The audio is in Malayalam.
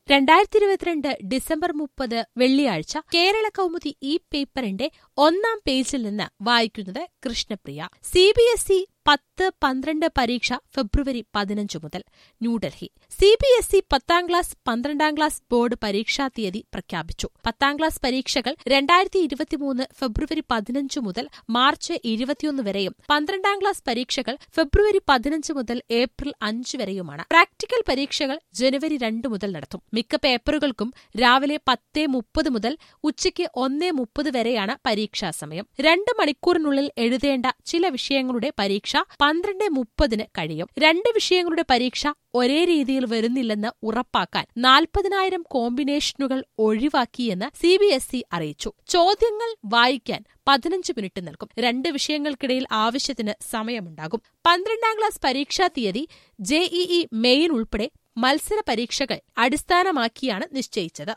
രണ്ടായിരത്തി ഇരുപത്തിരണ്ട് ഡിസംബർ മുപ്പത് വെള്ളിയാഴ്ച കേരള കൗമുദി ഈ പേപ്പറിന്റെ ഒന്നാം പേജിൽ നിന്ന് വായിക്കുന്നത് Krishnapriya C B S E പത്ത് പന്ത്രണ്ട് പരീക്ഷ ഫെബ്രുവരി പതിനഞ്ച് മുതൽ New Delhi C B S E പത്താം ക്ലാസ് പന്ത്രണ്ടാം ക്ലാസ് ബോർഡ് പരീക്ഷാ തീയതി പ്രഖ്യാപിച്ചു പത്താം ക്ലാസ് പരീക്ഷകൾ രണ്ടായിരത്തി ഇരുപത്തിമൂന്ന് ഫെബ്രുവരി പതിനഞ്ച് മുതൽ മാർച്ച് ഇരുപത്തിയൊന്ന് വരെയും പന്ത്രണ്ടാം ക്ലാസ് പരീക്ഷകൾ ഫെബ്രുവരി പതിനഞ്ച് മുതൽ ഏപ്രിൽ അഞ്ച് വരെയുമാണ് പ്രാക്ടിക്കൽ പരീക്ഷകൾ ജനുവരി രണ്ട് മുതൽ നടത്തും മിക്ക പേപ്പറുകൾക്കും രാവിലെ പത്ത് മുപ്പത് മുതൽ ഉച്ചയ്ക്ക് ഒന്ന് മുപ്പത് വരെയാണ് പരീക്ഷാ സമയം രണ്ട് മണിക്കൂറിനുള്ളിൽ എഴുതേണ്ട ചില വിഷയങ്ങളുടെ പരീക്ഷ പന്ത്രണ്ട് മുപ്പതിന് കഴിയും രണ്ട് വിഷയങ്ങളുടെ പരീക്ഷ ഒരേ രീതിയിൽ വരുന്നില്ലെന്ന് ഉറപ്പാക്കാൻ നാൽപ്പതിനായിരം കോമ്പിനേഷനുകൾ ഒഴിവാക്കിയെന്ന് സി ബി എസ് ഇ അറിയിച്ചു ചോദ്യങ്ങൾ വായിക്കാൻ പതിനഞ്ച് മിനിറ്റ് നൽകും രണ്ട് വിഷയങ്ങൾക്കിടയിൽ ആവശ്യത്തിന് സമയമുണ്ടാകും പന്ത്രണ്ടാം ക്ലാസ് പരീക്ഷാ തീയതി ജെഇഇ മെയിൻ ഉൾപ്പെടെ മത്സര പരീക്ഷകൾ അടിസ്ഥാനമാക്കിയാണ് നിശ്ചയിച്ചത്